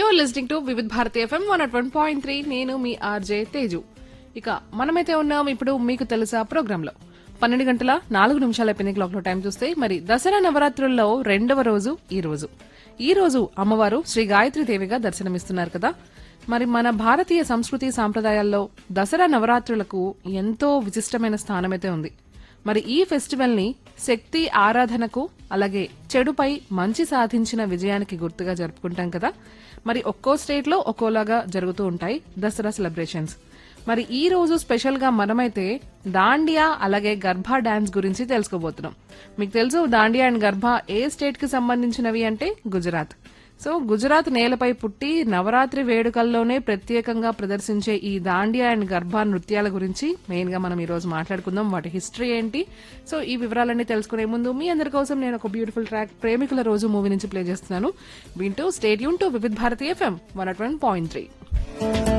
your listening to Vividh Bharati FM one at one point three నేను మీ RJ Teju ఇక మనమైతే ఉన్నాం ఇప్పుడు మీకు తెలుసా ప్రోగ్రామ్ లో పన్నెండు గంటల నాలుగు నిమిషాల అయిపోయింది క్లాక్ లో టైం చూస్తే మరి దసరా నవరాత్రుల్లో రెండవ రోజు ఈ రోజు ఈ రోజు అమ్మవారు శ్రీ గాయత్రి దేవిగా దర్శనమిస్తున్నారు కదా మరి మన భారతీయ సంస్కృతి సాంప్రదాయాల్లో దసరా నవరాత్రులకు ఎంతో విశిష్టమైన స్థానమైతే ఉంది మరి ఈ ఫెస్టివల్ ని శక్తి ఆరాధనకు అలాగే చెడుపై మంచి సాధించిన విజయానికి గుర్తుగా జరుపుకుంటాం కదా మరి ఒక్కో స్టేట్ లో ఒక్కోలాగా జరుగుతూ ఉంటాయి దసరా సెలబ్రేషన్స్ మరి ఈ రోజు స్పెషల్ గా మనమైతే దాండియా అలాగే గర్భా డాన్స్ గురించి తెలుసుకోబోతున్నాం మీకు తెలుసు దాండియా అండ్ గర్భా ఏ స్టేట్ కి సంబంధించినవి అంటే గుజరాత్ సో గుజరాత్ నేలపై పుట్టి నవరాత్రి వేడుకల్లోనే ప్రత్యేకంగా ప్రదర్శించే ఈ దాండియా అండ్ గర్భా నృత్యాల గురించి మెయిన్ గా మనం ఈ రోజు మాట్లాడుకుందాం వాటి హిస్టరీ ఏంటి సో ఈ వివరాలన్నీ తెలుసుకునే ముందు మీ అందరి కోసం నేను ఒక బ్యూటిఫుల్ ట్రాక్ ప్రేమికుల రోజు మూవీ నుంచి ప్లే చేస్తున్నాను వింటూ stay tuned to Vividh Bharati FM one at one point three